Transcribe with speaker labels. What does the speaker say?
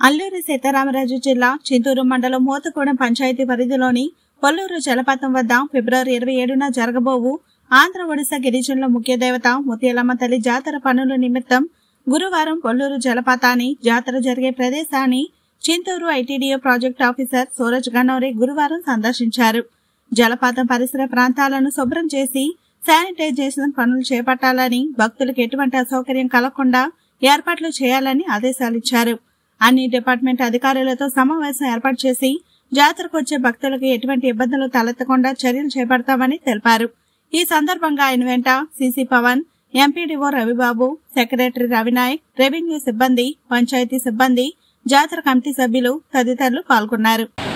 Speaker 1: అల్లూరి సీతారామరాజు జిల్లా చింతూరు మండలం మోతగూడెం పంచాయతీ పరిధిలోని కొల్లూరు జలపాతం వద్ద ఫిబ్రవరి ఇరవై ఏడున జరగబోవు ఆంధ్ర ఒడిశా గిరిజనుల ముఖ్య దేవత ముత్యాలమ్మ తల్లి జాతర పనుల నిమిత్తం గురువారం కొల్లూరు జలపాతాన్ని జాతర జరిగే ప్రదేశాన్ని Chinturu ITDA project officer Suraj Ganore గురువారం సందర్శించారు జలపాతం పరిసర ప్రాంతాలను శుభ్రం చేసి శానిటైజేషన్ పనులు చేపట్టాలని భక్తులకు ఎటువంటి అసౌకర్యం కలగకుండా ఏర్పాట్లు చేయాలని ఆదేశాలిచ్చారు అన్ని డిపార్ట్మెంట్ అధికారులతో సమావేశం ఏర్పాటు చేసి జాతరకు వచ్చే భక్తులకు ఎటువంటి ఇబ్బందులు తలెత్తకుండా చర్యలు చేపడతామని తెలిపారు ఈ సందర్భంగా ఆయన వెంట CC Pavan MPDO Ravibabu secretary Ravinayak revenue సిబ్బంది పంచాయతీ సిబ్బంది జాతర కమిటీ సభ్యులు తదితరులు పాల్గొన్నారు